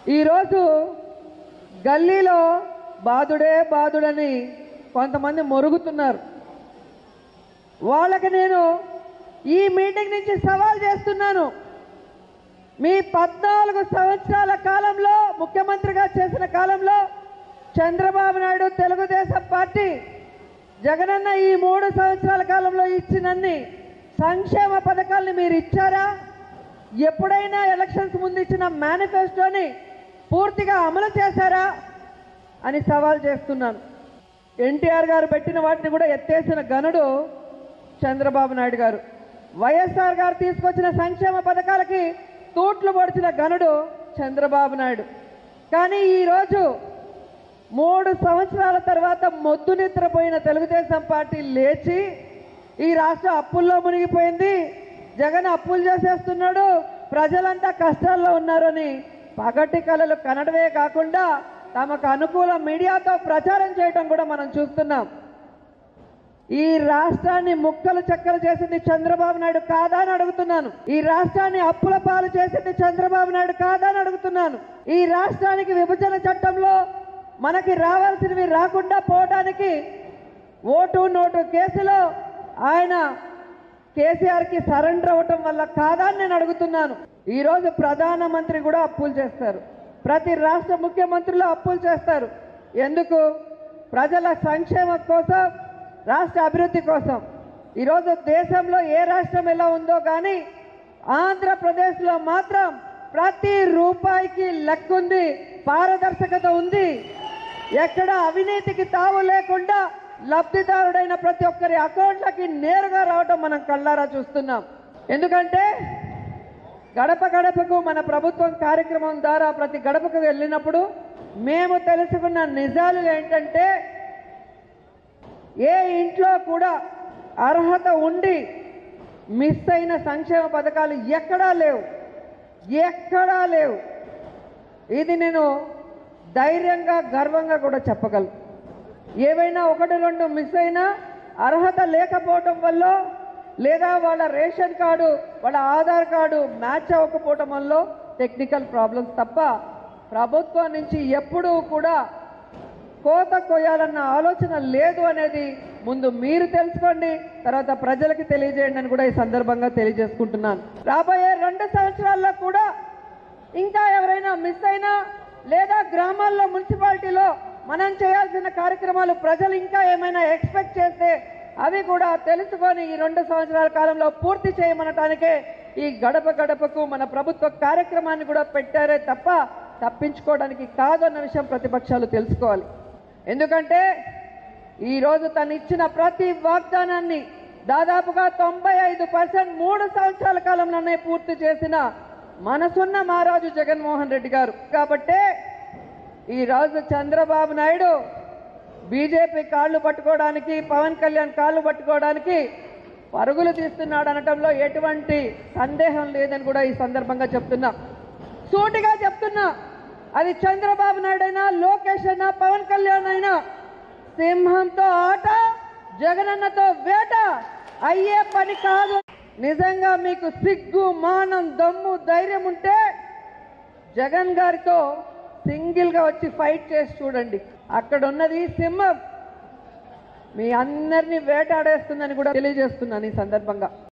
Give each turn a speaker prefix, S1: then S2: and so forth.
S1: ఈరోజు గల్లీలో బాదుడే బాదుడని కొంతమంది మొరుగుతున్నారు వాళ్ళకి నేను ఈ మీటింగ్ నుంచి సవాల్ చేస్తున్నాను మీ పద్నాలుగు సంవత్సరాల కాలంలో ముఖ్యమంత్రిగా చేసిన కాలంలో చంద్రబాబు నాయుడు తెలుగుదేశం పార్టీ జగనన్న ఈ మూడు సంవత్సరాల కాలంలో ఇచ్చినన్ని సంక్షేమ పథకాల్ని మీరు ఇచ్చారా ఎప్పుడైనా ఎలక్షన్స్ ముందు ఇచ్చిన మేనిఫెస్టోని పూర్తిగా అమలు చేశారా అని సవాల్ చేస్తున్నాను ఎన్టీఆర్ గారు పెట్టిన వాటిని కూడా ఎత్తేసిన గనుడు చంద్రబాబు నాయుడు గారు వైఎస్ఆర్ గారు తీసుకొచ్చిన సంక్షేమ పథకాలకి తూట్లు పొడిచిన గనుడు చంద్రబాబు నాయుడు కానీ ఈరోజు మూడు సంవత్సరాల తర్వాత మొద్దు నిద్రపోయిన తెలుగుదేశం పార్టీ లేచి ఈ రాష్ట్రం అప్పుల్లో మునిగిపోయింది జగన్ అప్పులు చేసేస్తున్నాడు ప్రజలంతా కష్టాల్లో ఉన్నారని పగటి కళలు కనడమే కాకుండా తమకు అనుకూల మీడియాతో ప్రచారం చేయటం కూడా మనం చూస్తున్నాం ఈ రాష్ట్రాన్ని ముక్కలు చెక్కలు చేసింది చంద్రబాబు నాయుడు కాదా అని అడుగుతున్నాను ఈ రాష్ట్రాన్ని అప్పుల పాలు చేసింది చంద్రబాబు నాయుడు కాదా అని అడుగుతున్నాను ఈ రాష్ట్రానికి విభజన చట్టంలో మనకి రావాల్సినవి రాకుండా పోవడానికి ఓటు నోటు కేసులో ఆయన కేసీఆర్కి సరెండర్ అవ్వటం వల్ల కాదా అని నేను అడుగుతున్నాను ఈరోజు ప్రధానమంత్రి కూడా అప్పులు చేస్తారు ప్రతి రాష్ట్ర ముఖ్యమంత్రులు అప్పులు చేస్తారు ఎందుకు ప్రజల సంక్షేమం కోసం రాష్ట్ర అభివృద్ధి కోసం ఈరోజు దేశంలో ఏ రాష్ట్రం ఎలా ఉందో కానీ ఆంధ్రప్రదేశ్లో మాత్రం ప్రతి రూపాయికి లెక్క ఉంది పారదర్శకత ఉంది ఎక్కడ అవినీతికి తావు లేకుండా లబ్ధిదారుడైన ప్రతి ఒక్కరి అకౌంట్లకి నేరుగా రావడం మనం కళ్ళారా చూస్తున్నాం ఎందుకంటే గడప గడపకు మన ప్రభుత్వం కార్యక్రమం ద్వారా ప్రతి గడపకు వెళ్ళినప్పుడు మేము తెలుసుకున్న నిజాలు ఏంటంటే ఏ ఇంట్లో కూడా అర్హత ఉండి మిస్ అయిన సంక్షేమ పథకాలు ఎక్కడా లేవు ఎక్కడా లేవు ఇది నేను ధైర్యంగా గర్వంగా కూడా చెప్పగలను ఏవైనా ఒకటి రెండు మిస్ అయినా అర్హత లేకపోవటం వల్ల లేదా వాళ్ళ రేషన్ కార్డు వాళ్ళ ఆధార్ కార్డు మ్యాచ్ అవ్వకపోవటం వల్ల టెక్నికల్ ప్రాబ్లమ్స్ తప్ప ప్రభుత్వం నుంచి ఎప్పుడూ కూడా కోత కొయ్యాలన్న ఆలోచన లేదు అనేది ముందు మీరు తెలుసుకోండి తర్వాత ప్రజలకి తెలియజేయండి అని కూడా ఈ సందర్భంగా తెలియజేసుకుంటున్నాను రాబోయే రెండు సంవత్సరాల్లో కూడా ఇంకా ఎవరైనా మిస్ అయినా లేదా గ్రామాల్లో మున్సిపాలిటీలో మనం చేయాల్సిన కార్యక్రమాలు ప్రజలు ఇంకా ఏమైనా ఎక్స్పెక్ట్ చేస్తే అవి కూడా తెలుసుకొని ఈ రెండు సంవత్సరాల కాలంలో పూర్తి చేయమనటానికే ఈ గడప గడపకు మన ప్రభుత్వ కార్యక్రమాన్ని కూడా పెట్టారే తప్ప తప్పించుకోవడానికి కాదన్న విషయం ప్రతిపక్షాలు తెలుసుకోవాలి ఎందుకంటే ఈరోజు తను ఇచ్చిన ప్రతి వాగ్దానాన్ని దాదాపుగా తొంభై ఐదు పర్సెంట్ మూడు సంవత్సరాల కాలంలోనే పూర్తి చేసిన మనసున్న మహారాజు జగన్మోహన్ రెడ్డి గారు కాబట్టే ఈరోజు చంద్రబాబు నాయుడు బీజేపీ కాళ్ళు పట్టుకోవడానికి పవన్ కళ్యాణ్ కాళ్ళు పట్టుకోవడానికి పరుగులు తీస్తున్నాడు అనటంలో ఎటువంటి సందేహం లేదని కూడా ఈ సందర్భంగా చెప్తున్నా సూటిగా చెప్తున్నా అది చంద్రబాబు నాయుడు అయినా లోకేష్ అయినా పవన్ కళ్యాణ్ అయినా సింహంతో ఆట జగనన్నతో వేట అయ్యే పని కాదు నిజంగా మీకు సిగ్గు మానం దమ్ము ధైర్యం ఉంటే జగన్ గారితో సింగిల్ గా వచ్చి ఫైట్ చేసి చూడండి అక్కడ ఉన్నది సింహం మీ అందరినీ వేటాడేస్తుందని కూడా తెలియజేస్తున్నాను ఈ సందర్భంగా